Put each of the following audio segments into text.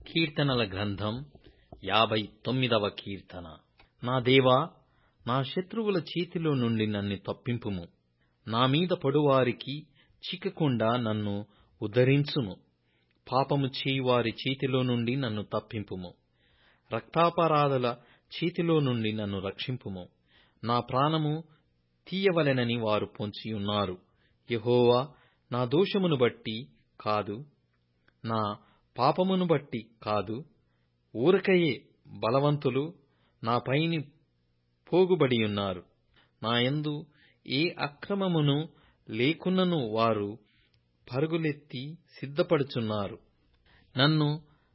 కీర్తనల గ్రంథం యాభై తొమ్మిదవ కీర్తన నా దేవా నా శత్రువుల చేతిలో నుండి నన్ను తప్పింపుము నా మీద పడువారికి చిక్కకుండా నన్ను ఉద్ధరించుము పాపము చేయువారి చేతిలో నుండి నన్ను తప్పింపుము రక్తాపరాధుల చేతిలో నుండి నన్ను రక్షింపుము నా ప్రాణము తీయవలెనని వారు పొంచియున్నారు యెహోవా నా దోషమును బట్టి కాదు నా పాపమును బట్టి కాదు ఊరకయే బలవంతులు నాపైని పోగుబడియున్నారు నాయందు ఏ అక్రమమును లేకున్నను వారు పరుగులెత్తి సిద్ధపడుచున్నారు నన్ను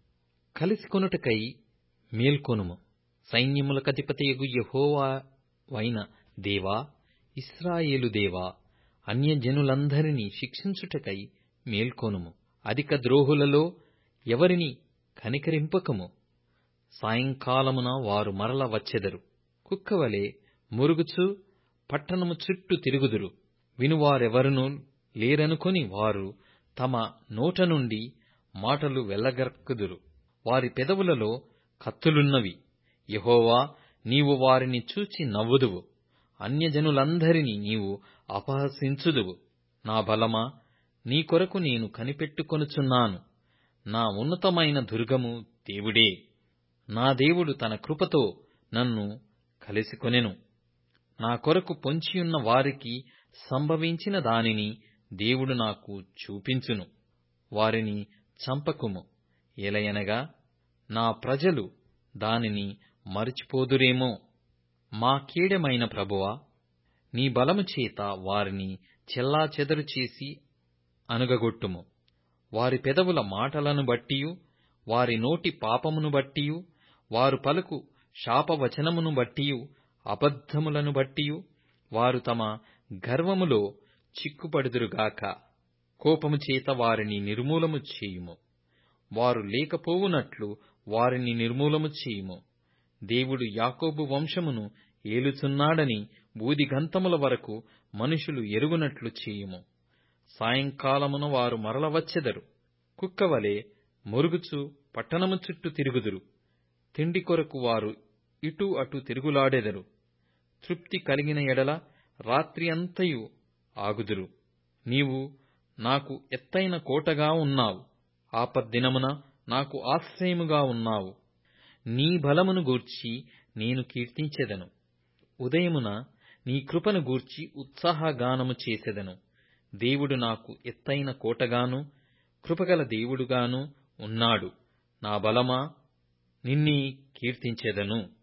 కలిసికొనుటకై మేల్కొనుము సైన్యములకధిపతియగు యెహోవావైన దేవా ఇశ్రాయేలు దేవా అన్యజనులందరినీ శిక్షించుటకై మేల్కొనుము అధిక ద్రోహులలో ఎవరిని కనికరింపకము సాయంకాలమున వారు మరల వచ్చెదరు కుక్కవలె మురుగుచు పట్టణము చుట్టూ తిరుగుదురు వినువారెవరునూ లేరనుకొని వారు తమ నోట నుండి మాటలు వెళ్లగక్కుదురు వారి పెదవులలో కత్తులున్నవి యెహోవా నీవు వారిని చూచి నవ్వుదువు అన్యజనులందరినీ నీవు అపహసించుదువు నా బలమా నీ కొరకు నేను కనిపెట్టుకొనుచున్నాను నా ఉన్నతమైన దుర్గము దేవుడే నా దేవుడు తన కృపతో నన్ను కలిసికొనెను నా కొరకు పొంచియున్న వారికి సంభవించిన దానిని దేవుడు నాకు చూపించును వారిని చంపకుము ఎలయనగా నా ప్రజలు దానిని మరచిపోదురేమో మా కీడెమైన ప్రభువా నీ బలము చేత వారిని చెల్లాచెదరు చేసి అణగగొట్టుము వారి పెదవుల మాటలను బట్టియు వారి నోటి పాపమును బట్టియు వారు పలుకు శాపవచనమును బట్టియు అబద్ధములను బట్టియు వారు తమ గర్వములో చిక్కుపడుదురుగాక కోపము చేత వారిని నిర్మూలము చేయుము వారు లేకపోవునట్లు వారిని నిర్మూలము చేయుము దేవుడు యాకోబు వంశమును ఏలుచున్నాడని బూదిగంతముల వరకు మనుషులు ఎరుగునట్లు చేయుము సాయంకాలమున వారు మరల వచ్చెదరు కుక్కవలే మురుగుచు పట్టణము చుట్టూ తిరుగుదురు తిండి కొరకు వారు ఇటు అటు తిరుగులాడెదరు తృప్తి కలిగిన ఎడల రాత్రి అంతయు ఆగుదురు నీవు నాకు ఎత్తైన కోటగా ఉన్నావు ఆపద్దినమున నాకు ఆశ్రయముగా ఉన్నావు నీ బలమును గూర్చి నేను కీర్తించెదను ఉదయమున నీ కృపను గూర్చి ఉత్సాహగానము చేసెదను దేవుడు నాకు ఎత్తైన కోటగాను కృపగల దేవుడుగాను ఉన్నాడు నా బలమా నిన్నీ కీర్తించెదను